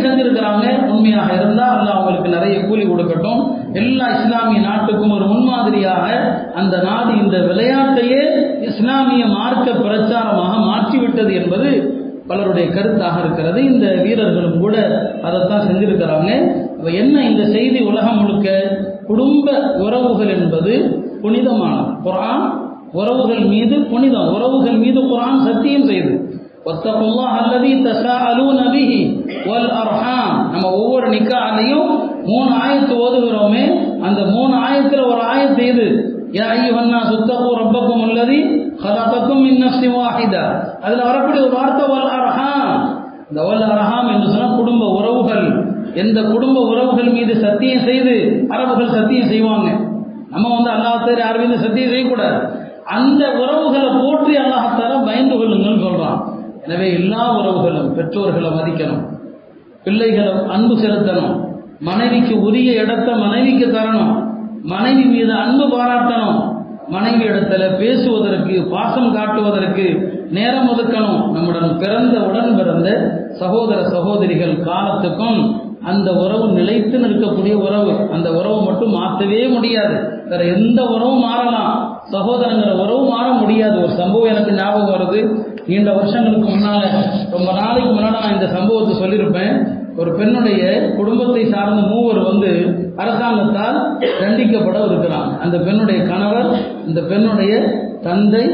செஞ்சிருக்கிறாங்க உண்மையாக இருந்தால் அல்லாஹ் அவங்களுக்கு நிறைய கூலி கொடுக்கட்டும் எல்லா இஸ்லாமிய நாட்டுக்கும் ஒரு முன்மாதிரியாக அந்த நாடு இந்த விளையாட்டையே இஸ்லாமிய மார்க்க பிரச்சாரமாக மாற்றிவிட்டது என்பது பலருடைய கருத்தாக இருக்கிறது இந்த வீரர்களும் கூட அதைத்தான் செஞ்சிருக்கிறாங்க அப்ப என்ன இந்த செய்தி உலகம் முழுக்க குடும்ப உறவுகள் என்பது புனிதமானது குரான் உறவுகள் மீது புனிதம் உறவுகள் மீது குரான் சத்தியம் செய்து واتقوا الله الذي تساءلون به والارحام நம்ம ஒவ்வொரு நிக்காலையும் மூணு ஆயத்து ஓதுகிறோமே அந்த மூணு ஆயத்துல ஒரு ஆயத்து இது யா ஐயுஹன்னா சுத்தகு ரப்பக்கும் அல்லதி خلقكم من نفس واحده அதுல வரக்கூடிய ஒரு வார்த்தை வல் அர்ஹாம் இந்த வல் அர்ஹாம் என்று சொன்னா குடும்ப உறவுகள் எந்த குடும்ப உறவுகள் மீது சத்தியம் செய்து அரபுகள் சத்தியம் செய்வாங்க நம்ம வந்து அல்லாஹ் யார் மீது சத்தியம் செய்யக்கூடாது அந்த உறவுகளை போற்றி அல்லாஹால பயந்து கொள்ளுங்கன்னு சொல்றான் எனவே எல்லா உறவுகளும் பெற்றோர்களை மதிக்கணும் பிள்ளைகளை அன்பு செலுத்தணும் மனைவிக்கு உரிய இடத்தை மனைவிக்கு தரணும் மனைவி மீது அன்பு பாராட்டணும் மனைவி இடத்துல பேசுவதற்கு பாசம் காட்டுவதற்கு நேரம் ஒதுக்கணும் நம்முடன் பிறந்த உடன் பிறந்த சகோதர சகோதரிகள் காலத்துக்கும் அந்த உறவு நிலைத்து நிற்கக்கூடிய உறவு அந்த உறவு மட்டும் மாற்றவே முடியாது வேற எந்த உறவும் மாறலாம் சகோதரங்கிற உறவு மாற முடியாது ஒரு சம்பவம் எனக்கு ஞாபகம் வருது நீண்ட வருஷங்களுக்கு முன்னால ரொம்ப நாளைக்கு முன்னாடி நான் இந்த சம்பவத்தை சொல்லியிருப்பேன் ஒரு பெண்ணுடைய குடும்பத்தை சார்ந்த மூவர் வந்து அரசாங்கத்தால் தண்டிக்கப்பட இருக்கிறாங்க அந்த பெண்ணுடைய கணவர் இந்த பெண்ணுடைய தந்தை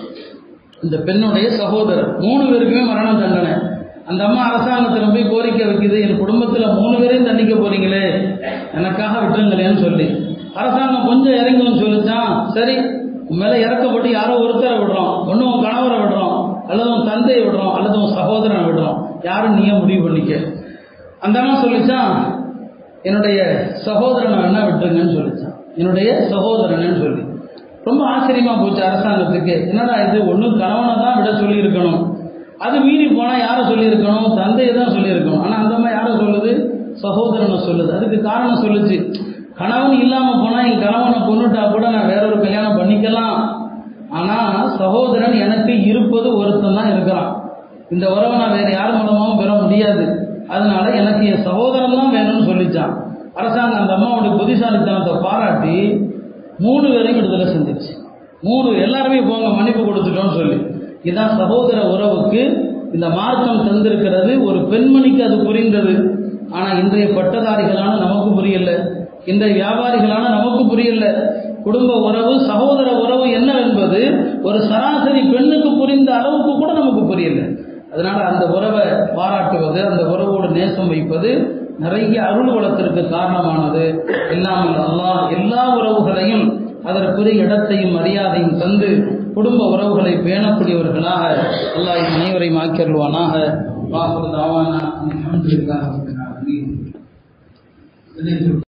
இந்த பெண்ணுடைய சகோதரர் மூணு பேருக்குமே மரண தண்டனை அந்த அம்மா அரசாங்கத்தில் போய் கோரிக்கை வைக்குது என் குடும்பத்தில் மூணு பேரையும் தண்டிக்க போறீங்களே எனக்காக விட்டுருங்களேன்னு சொல்லி அரசாங்கம் கொஞ்சம் இறங்கணும்னு சொல்லிச்சான் சரி உன் மேலே இறக்கப்பட்டு யாரோ ஒருத்தரை விடுறோம் ஒன்று உன் கணவரை விடுறோம் அல்லது உன் தந்தையை விடுறோம் அல்லது உன் சகோதரனை விடுறோம் யாரும் நீயே முடிவு பண்ணிக்க அந்த அம்மா சொல்லிச்சான் என்னுடைய சகோதரனை வேணா விட்டுருங்கன்னு சொல்லிச்சான் என்னுடைய சகோதரனன்னு சொல்லி ரொம்ப ஆச்சரியமா போச்சு அரசாங்கத்துக்கு என்னடா இது ஒன்று கணவனை தான் விட சொல்லியிருக்கணும் அது மீறி போனால் யாரை சொல்லியிருக்கணும் தந்தையை தான் சொல்லியிருக்கணும் ஆனால் அந்த மாதிரி யாரை சொல்லுது சகோதரனை சொல்லுது அதுக்கு காரணம் சொல்லுச்சு கணவன் இல்லாமல் போனால் என் கணவனை கொண்டுட்டா கூட நான் வேற ஒரு கல்யாணம் பண்ணிக்கலாம் ஆனால் சகோதரன் எனக்கு இருப்பது ஒருத்தன் தான் இருக்கிறான் இந்த உறவை நான் வேற யார் மூலமாகவும் பெற முடியாது அதனால எனக்கு என் சகோதரன் தான் வேணும்னு சொல்லிச்சான் அரசாங்கம் அந்த அம்மாவுடைய புத்திசாலித்தனத்தை பாராட்டி மூணு பேரையும் விடுதலை செஞ்சிருச்சு மூணு எல்லாருமே போங்க மன்னிப்பு கொடுத்துட்டோம்னு சொல்லி இதான் சகோதர உறவுக்கு இந்த மார்க்கம் தந்திருக்கிறது ஒரு பெண்மணிக்கு அது புரிந்தது ஆனால் இன்றைய பட்டதாரிகளான நமக்கு புரியல இன்றைய வியாபாரிகளான நமக்கு புரியல குடும்ப உறவு சகோதர உறவு என்னவென்பது ஒரு சராசரி பெண்ணுக்கு புரிந்த அளவுக்கு கூட நமக்கு புரியல அதனால அந்த உறவை பாராட்டுவது அந்த உறவோடு நேசம் வைப்பது நிறைய அருள் வளத்திற்கு காரணமானது இல்லாமல் அல்லாஹ் எல்லா உறவுகளையும் அதற்குரிய இடத்தையும் மரியாதையும் தந்து குடும்ப உறவுகளை பேணக்கூடியவர்களாக அல்லாஹ் எம் அனைவரையும் ஆக்கியருள்வானாக வாஹுர் தாவானா அல்ஹம்துலில்லாஹி ரப்பில் ஆலமீன்